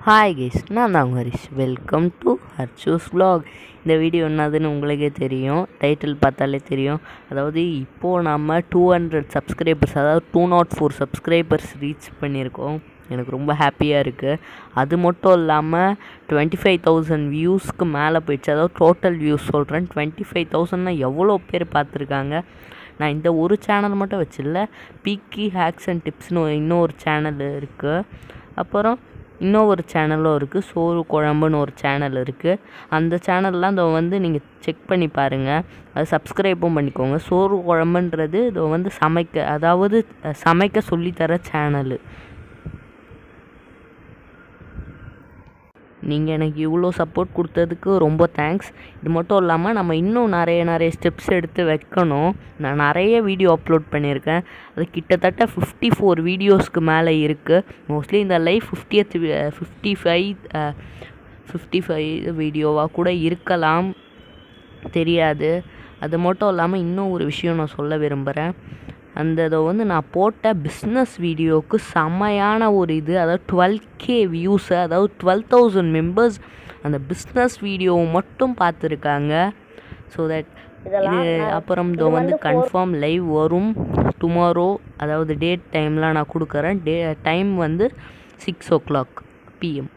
hi guys நான் தான் உங்கள் ஹரிஷ் வெல்கம் டு ஹர்ச்சூஸ் vlog இந்த வீடியோ என்னதுன்னு உங்களுக்கே தெரியும் டைட்டில் பார்த்தாலே தெரியும் அதாவது இப்போது நம்ம டூ ஹண்ட்ரட் சப்ஸ்கிரைபர்ஸ் அதாவது two nought four subscribers reach பண்ணியிருக்கோம் எனக்கு ரொம்ப ஹாப்பியாக இருக்குது அது மட்டும் இல்லாமல் டுவெண்ட்டி ஃபைவ் தௌசண்ட் வியூஸ்க்கு மேலே போயிடுச்சு அதாவது டோட்டல் வியூஸ் சொல்கிறேன் டுவெண்ட்டி ஃபைவ் தௌசண்ட்னா எவ்வளோ பேர் பார்த்துருக்காங்க நான் இந்த ஒரு சேனல் மட்டும் வச்சில்ல பீக்கி ஹேக்ஸ் அண்ட் டிப்ஸ்னு இன்னொரு சேனல் இருக்குது அப்புறம் இன்னொரு சேனலும் இருக்குது சோறு குழம்புன்னு ஒரு சேனல் இருக்குது அந்த சேனல்லாம் இதோ வந்து நீங்கள் செக் பண்ணி பாருங்கள் அது சப்ஸ்கிரைப்பும் பண்ணிக்கோங்க சோறு குழம்புன்றது இதோ வந்து சமைக்க அதாவது அஹ், சமைக்க சொல்லித்தர சேனலு நீங்கள் எனக்கு இவ்வளோ சப்போர்ட் கொடுத்ததுக்கு ரொம்ப தேங்க்ஸ் இது மட்டும் இல்லாமல் நம்ம இன்னும் நிறைய நிறைய ஸ்டெப்ஸ் எடுத்து வைக்கணும் நான் நிறைய வீடியோ அப்லோட் பண்ணியிருக்கேன் அது கிட்டத்தட்ட ஃபிஃப்டி ஃபோர் வீடியோஸ்க்கு மேலே இருக்குது மோஸ்ட்லி இந்த life fiftieth fifty five fifty five வீடியோவாக கூட இருக்கலாம் தெரியாது அது மட்டும் இல்லாமல் இன்னும் ஒரு விஷயம் நான் சொல்ல விரும்புகிறேன் அந்த இதை வந்து நான் போட்ட பிஸ்னஸ் வீடியோவுக்கு செமையான ஒரு இது அதாவது டுவெல் கே வியூஸு அதாவது டுவெல் தௌசண்ட் மெம்பர்ஸ் அந்த பிஸ்னஸ் வீடியோவை மட்டும் பார்த்துருக்காங்க ஸோ தட் இது அப்புறம் இதோ வந்து கன்ஃபார்ம் லைவ் வரும் டுமாரோ அதாவது டேட் டைம்லாம் நான் கொடுக்குறேன் டே டைம் வந்து சிக்ஸ் ஓ கிளாக் பிஎம்